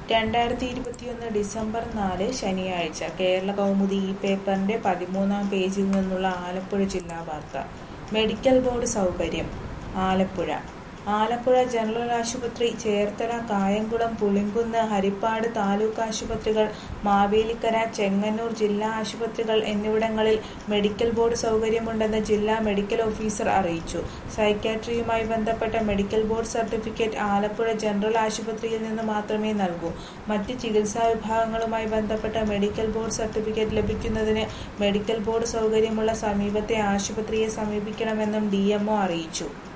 രണ്ടായിരത്തി ഇരുപത്തിയൊന്ന് ഡിസംബർ നാല് ശനിയാഴ്ച കേരള കൗമുദി ഈ പേപ്പറിന്റെ പതിമൂന്നാം പേജിൽ നിന്നുള്ള ആലപ്പുഴ ജില്ലാ വാർത്ത മെഡിക്കൽ ബോർഡ് സൗകര്യം ആലപ്പുഴ ആലപ്പുഴ ജനറൽ ആശുപത്രി ചേർത്തല കായംകുളം പുളിങ്കുന്ന് ഹരിപ്പാട് താലൂക്ക് ആശുപത്രികൾ മാവേലിക്കര ചെങ്ങന്നൂർ ജില്ലാ ആശുപത്രികൾ എന്നിവിടങ്ങളിൽ മെഡിക്കൽ ബോർഡ് സൗകര്യമുണ്ടെന്ന് ജില്ലാ മെഡിക്കൽ ഓഫീസർ അറിയിച്ചു സൈക്യാട്രിയുമായി ബന്ധപ്പെട്ട medical board certificate Alappuzha general ആശുപത്രിയിൽ നിന്ന് മാത്രമേ നൽകൂ മറ്റ് ചികിത്സാ വിഭാഗങ്ങളുമായി ബന്ധപ്പെട്ട മെഡിക്കൽ ബോർഡ് സർട്ടിഫിക്കറ്റ് ലഭിക്കുന്നതിന് മെഡിക്കൽ ബോർഡ് സൗകര്യമുള്ള സമീപത്തെ ആശുപത്രിയെ സമീപിക്കണമെന്നും ഡി അറിയിച്ചു